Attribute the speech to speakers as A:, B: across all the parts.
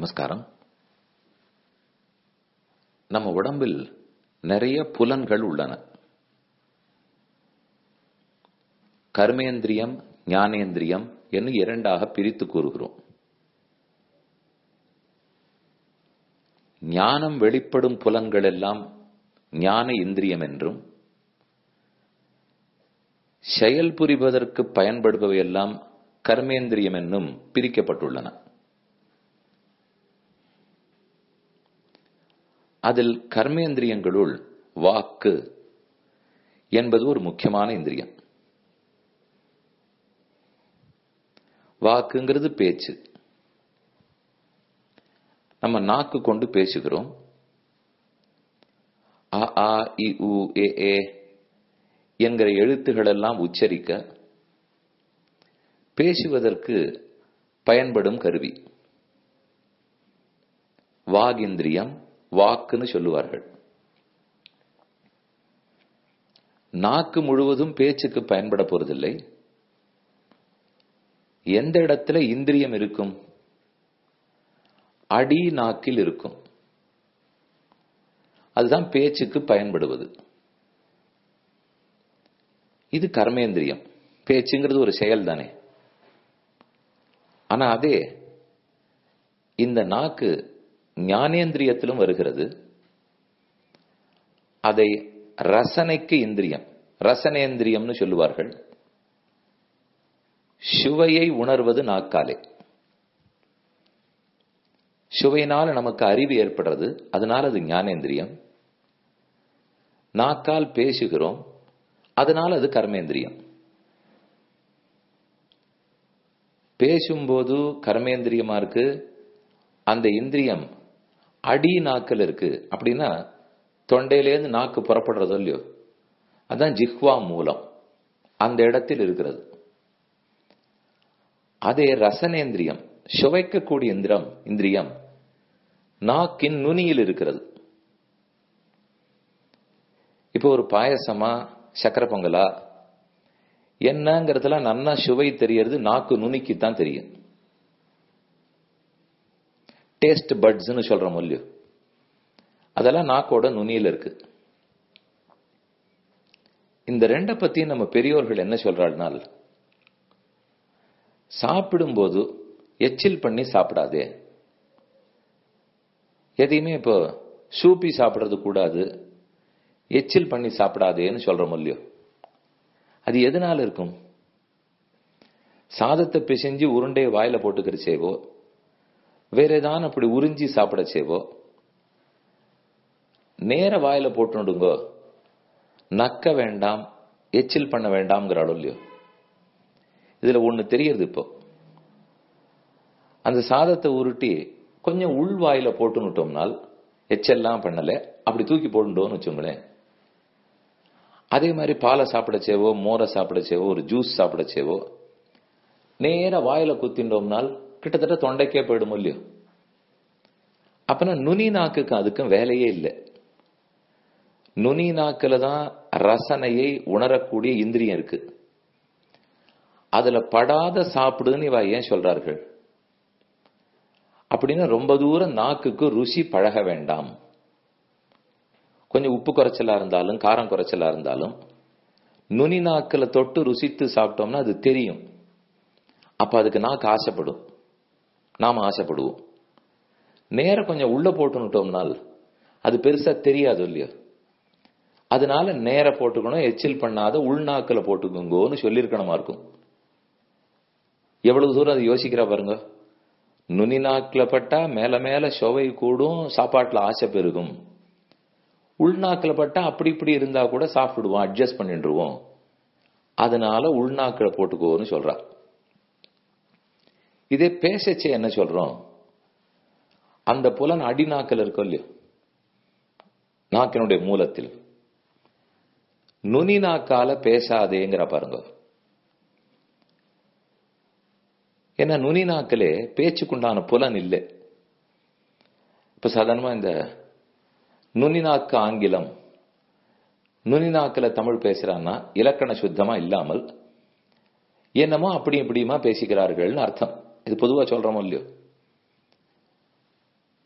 A: நமஸ்காரம் நம்ம உடம்பில் நிறைய புலன்கள் உள்ளன கர்மேந்திரியம் ஞானேந்திரியம் என்று இரண்டாக பிரித்து கூறுகிறோம் ஞானம் வெளிப்படும் புலன்கள் எல்லாம் ஞான இந்திரியம் என்றும் செயல் புரிவதற்கு பயன்படுபவையெல்லாம் கர்மேந்திரியம் என்னும் பிரிக்கப்பட்டுள்ளன அதில் கர்மேந்திரியங்களுள் வாக்கு என்பது ஒரு முக்கியமான இந்திரியம் வாக்குங்கிறது பேச்சு நம்ம நாக்கு கொண்டு பேசுகிறோம் அ ஆ இ உ ஏ ஏ என்கிற எழுத்துகள் எல்லாம் உச்சரிக்க பேசுவதற்கு பயன்படும் கருவி வாகிந்திரியம் வாக்குன்னு சொல்லுவார்கள் நாக்கு முழுவதும் பேச்சுக்கு பயன்பட போறதில்லை எந்த இடத்துல இந்திரியம் இருக்கும் அடி நாக்கில் இருக்கும் அதுதான் பேச்சுக்கு பயன்படுவது இது கர்மேந்திரியம் பேச்சுங்கிறது ஒரு செயல் தானே ஆனா அதே இந்த நாக்கு ஞானேந்திரியத்திலும் வருகிறது அதை ரசனைக்கு இந்திரியம் ரசனேந்திரியம்னு சொல்லுவார்கள் சுவையை உணர்வது நாக்காலே சுவையினால் நமக்கு அறிவு ஏற்படுறது அதனால் அது ஞானேந்திரியம் நாக்கால் பேசுகிறோம் அதனால் அது கர்மேந்திரியம் பேசும்போது கர்மேந்திரியமா இருக்கு அந்த இந்திரியம் அடி நாக்கில் இருக்கு அப்படின்னா தொண்டையிலேருந்து நாக்கு புறப்படுறதோ இல்லையோ அதான் ஜிஹ்வா மூலம் அந்த இடத்தில் இருக்கிறது அதே ரசனேந்திரியம் சுவைக்கக்கூடிய இந்திரம் இந்திரியம் நாக்கின் நுனியில் இருக்கிறது இப்போ ஒரு பாயசமா சக்கரை பொங்கலா என்னங்கிறதுல நன்னா சுவை தெரியறது நாக்கு நுனிக்கு தான் தெரியும் டேஸ்ட் பட்ஸ்னு சொல்றோம் இல்லையோ அதெல்லாம் நாக்கோட நுனியில் இருக்கு இந்த ரெண்டை பத்தி நம்ம பெரியோர்கள் என்ன சொல்றாள்னால் சாப்பிடும்போது எச்சில் பண்ணி சாப்பிடாதே எதையுமே இப்போ சூப்பி சாப்பிடுறது கூடாது எச்சில் பண்ணி சாப்பிடாதேன்னு சொல்றோம் இல்லையோ அது எதனால இருக்கும் சாதத்தை பிசைஞ்சு உருண்டையை வாயில போட்டுக்கிற செய்வோ வேற ஏதாவது அப்படி உறிஞ்சி சாப்பிட செய்வோ நேர வாயில போட்டுடுங்கோ நக்க வேண்டாம் எச்சில் பண்ண வேண்டாம்ங்கிறாளோ இல்லையோ இதுல ஒண்ணு தெரியுது இப்போ அந்த சாதத்தை உருட்டி கொஞ்சம் உள் வாயில போட்டுனுட்டோம்னால் எச்செல்லாம் பண்ணல அப்படி தூக்கி போட்டுட்டோம்னு வச்சுங்களேன் அதே மாதிரி பாலை சாப்பிடச்சேவோ மோரை சாப்பிடச்சேவோ ஒரு ஜூஸ் சாப்பிடச்சேவோ நேர வாயில குத்திண்டோம்னால் கிட்டத்தட்ட தொண்டைக்கே போயிடும் இல்லையோ அப்பனா நுனி நாக்குக்கு அதுக்கும் வேலையே இல்லை நுனி நாக்குல தான் ரசனையை உணரக்கூடிய இந்திரியம் இருக்கு அதுல படாத சாப்பிடுன்னு இவ ஏன் சொல்றார்கள் அப்படின்னா ரொம்ப தூரம் நாக்குக்கு ருசி பழக வேண்டாம் கொஞ்சம் உப்பு குறைச்சலா இருந்தாலும் காரம் குறைச்சலா இருந்தாலும் நுனி நாக்கில் தொட்டு ருசித்து சாப்பிட்டோம்னா அது தெரியும் அப்ப அதுக்கு நாக்கு ஆசைப்படும் நாம ஆசைப்படுவோம் நேர கொஞ்சம் உள்ள போட்டுனுட்டோம்னால் அது பெருசா தெரியாது இல்லையோ அதனால நேர போட்டுக்கணும் எச்சில் பண்ணாத உள்நாக்கில் போட்டுக்கோங்கன்னு சொல்லியிருக்கணுமா இருக்கும் எவ்வளவு தூரம் அது யோசிக்கிறா பாருங்க நுனி நாக்கில் பட்டா மேல மேல சுவை கூடும் சாப்பாட்டுல ஆசை பெருகும் உள்நாக்கில் பட்டா அப்படி இப்படி இருந்தா கூட சாப்பிடுவோம் அட்ஜஸ்ட் பண்ணிடுவோம் அதனால உள்நாக்கில் போட்டுக்கோன்னு சொல்றா இதே பேசச்சே என்ன சொல்றோம் அந்த புலன் அடிநாக்கில் இருக்கும் இல்லையோ நாக்கினுடைய மூலத்தில் நுனி நாக்கால பேசாதேங்கிற பாருங்க ஏன்னா நுனி நாக்கிலே பேச்சுக்குண்டான புலன் இல்லை இப்ப சாதாரணமா இந்த நுனி நாக்கு ஆங்கிலம் நுனி நாக்கில் தமிழ் பேசுறான்னா இலக்கண சுத்தமா இல்லாமல் என்னமோ அப்படி இப்படியுமா பேசிக்கிறார்கள்னு அர்த்தம் இது பொதுவா சொல்றோமோ இல்லையோ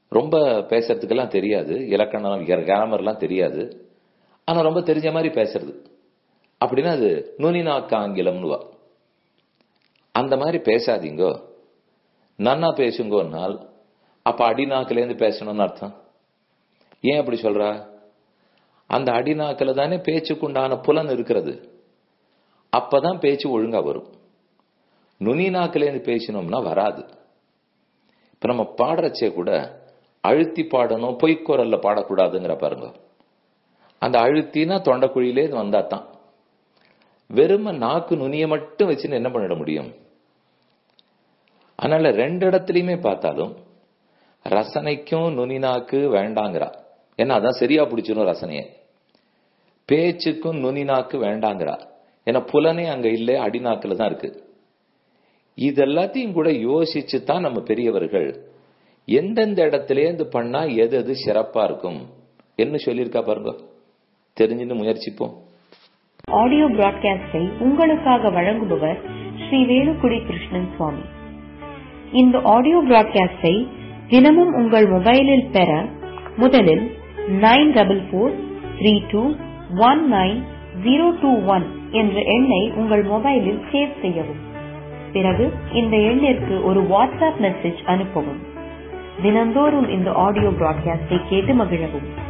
A: ரொம்ப பேசுறதுக்கெல்லாம் தெரியாது இலக்கணம் கிராமர்லாம் தெரியாது ஆனா ரொம்ப தெரிஞ்ச மாதிரி பேசுறது அப்படின்னா அது நுனிநாக்கு ஆங்கிலம்னுவா அந்த மாதிரி பேசாதீங்கோ நன்னா பேசுங்கோன்னால் அப்ப அடிநாக்கிலேருந்து பேசணும்னு அர்த்தம் ஏன் அப்படி சொல்றா அந்த அடிநாக்கில தானே பேச்சுக்குண்டான புலன் இருக்கிறது அப்பதான் பேச்சு ஒழுங்கா வரும் நுனி நாக்கிலேருந்து பேசினோம்னா வராது இப்ப நம்ம பாடுறச்சே கூட அழுத்தி பாடணும் பொய்க்குரல்ல பாடக்கூடாதுங்கிற பாருங்க அந்த அழுத்தினா தொண்டைக்குழியிலே வந்தா தான் வெறும நாக்கு நுனிய மட்டும் வச்சுன்னு என்ன பண்ணிட முடியும் அதனால ரெண்டு இடத்துலயுமே பார்த்தாலும் ரசனைக்கும் நுனி நாக்கு வேண்டாங்கிறா ஏன்னா அதான் சரியா பிடிச்சிடும் ரசனையை பேச்சுக்கும் நுனி நாக்கு வேண்டாங்கிறா ஏன்னா புலனே அங்க இல்லை அடிநாக்குல தான் இருக்கு இதெல்லாத்தையும் கூட யோசிச்சு தான் நம்ம பெரியவர்கள் எந்தெந்த இடத்துலேருந்து பண்ணா எது எது சிறப்பா இருக்கும் என்ன சொல்லியிருக்கா பாருங்க தெரிஞ்சுன்னு முயற்சிப்போம்
B: ஆடியோ பிராட்காஸ்டை உங்களுக்காக வழங்குபவர் ஸ்ரீ வேலுக்குடி கிருஷ்ணன் சுவாமி இந்த ஆடியோ பிராட்காஸ்டை தினமும் உங்கள் மொபைலில் பெற முதலில் nine double four three two one nine zero two one என்ற எண்ணை உங்கள் மொபைலில் சேவ் செய்யவும் பிறகு இந்த எண்ணிற்கு ஒரு வாட்ஸ்அப் மெசேஜ் அனுப்பவும் தினந்தோறும் இந்த ஆடியோ பிராட்காஸ்டை கேட்டு மகிழவும்